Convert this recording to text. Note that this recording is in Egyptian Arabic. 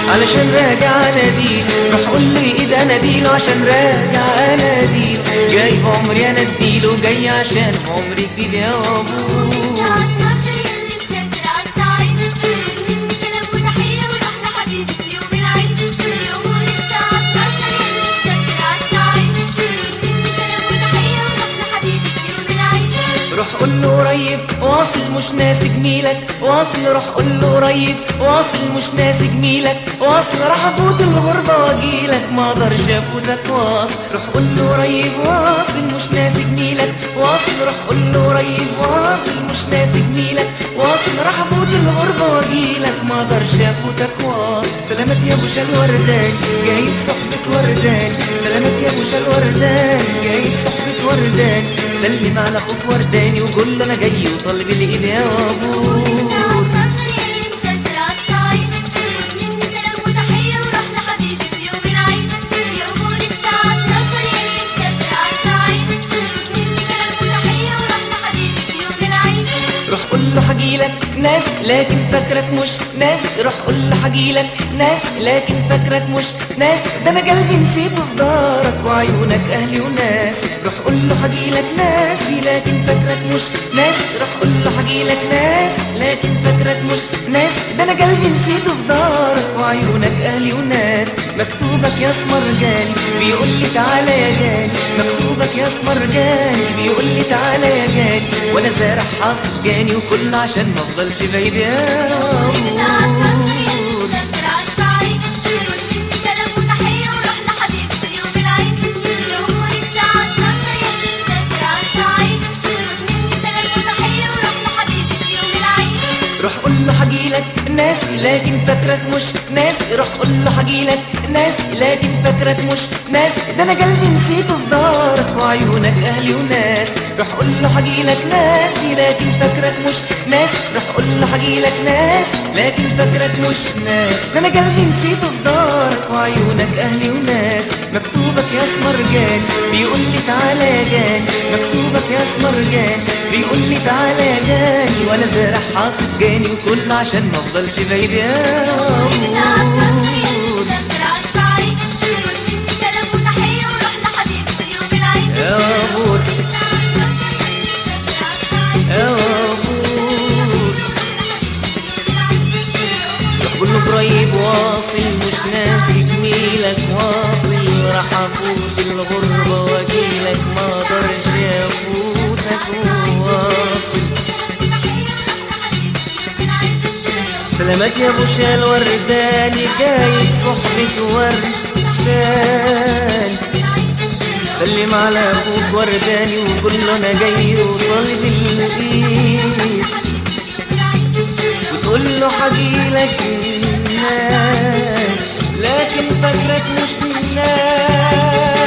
علشان راجع اناديل روح قول لي ايه اناديله عشان راجع اناديل جاي بعمري انا اديله جاي عشان عمري جديد يا ابوه الساعة 12 يلي مسافر عالصعيد مني سلام وتحية وروح لحبيبي في يوم العيد يومون الساعة 12 يلي مسافر عالصعيد مني سلام وتحية وروح لحبيبي في يوم العيد روح قول له قريب واصل مش ناسي جميلك واصل روح قول له قريب واصل مش ناسي جميلك واصل راح افوت الغربة واجيلك ما اقدرش افوتك واصل روح قول له قريب واصل مش ناسي جميلك واصل روح قول له قريب واصل مش ناسي جميلك واصل راح افوت الغربة واجيلك ما اقدرش افوتك واصل سلامات يا ابو شال وردان جايب صحبة وردان سلامات يا ابو شال وردان جايب صحبة وردان سلم على اخوك ورداني وقول له انا جاي وطالب الايد يا ابوه الساعة 12 يلي مسافر عالصعيد مني سلام وتحية وروح لحبيبي في يوم العيد يومون الساعة 12 يلي مسافر عالصعيد مني سلام وتحية وروح لحبيبي في يوم العيد روح قول له حجيلك ناس لكن فاكرك مش ناس روح قول له حجيلك ناس لكن فاكرك مش ناس ده انا قلبي نسيته في دارك وعيونك اهلي وناس روح قول له حجيلك ناسي لكن فاكرك مش ناس روح قول له حجيلك ناس لكن فاكرك مش ناس ده انا قلبي نسيته في دارك وعيونك اهلي وناس مكتوبك يا اسمر جاني بيقول لي تعالى يا جاني مكتوبك يا اسمر جاني بيقول لي تعالى يا جاني وانا زارع حاصد جاني وكله عشان ما افضلش بعيد يا الساعة 12 يلي أبوه. مسافر عالصعيد مني سلام وتحية وروح لحبيبي في يوم العيد يومون الساعة 12 يلي مسافر عالصعيد مني سلام وتحية وروح لحبيبي في يوم العيد روح قول له حجيلك ناس لكن فاكرك مش ناس روح قول له حجيلك ناس لكن فاكرك مش ناس ده انا قلبي نسيته في دارك وعيونك اهلي وناس روح قول له حجيلك ناسي لكن فاكرك مش ناس روح قول له حجيلك ناس لكن فاكرك مش ناس ده انا قلبي نسيته في دارك وعيونك اهلي وناس مكتوبك يا اسمر جاني بيقول لي تعالى يا جاني مكتوبك يا اسمر جاني بيقول لي تعالى يا جاني وانا زارع حاصد جاني وكله عشان ما افضلش بعيد يا الساعة 12 يلي أبوه. مسافر عالصعيد مني سلام وتحية وروح لحبيبي في يوم العيد يا أبوه. الساعة 12 يلي مسافر عالصعيد يا أبوه. روح قول له قريب واصل مش ناسي جميلك واصل راح افوت الغربة واجيلك ما اقدرش افوتك واصل سلامات يا ابو شال ورداني جايب صحبة وردان سلم على اخوك ورداني وقول له انا جاي وطالب الايد وتقول له حجيلك الناس لكن فاكرك مش من الناس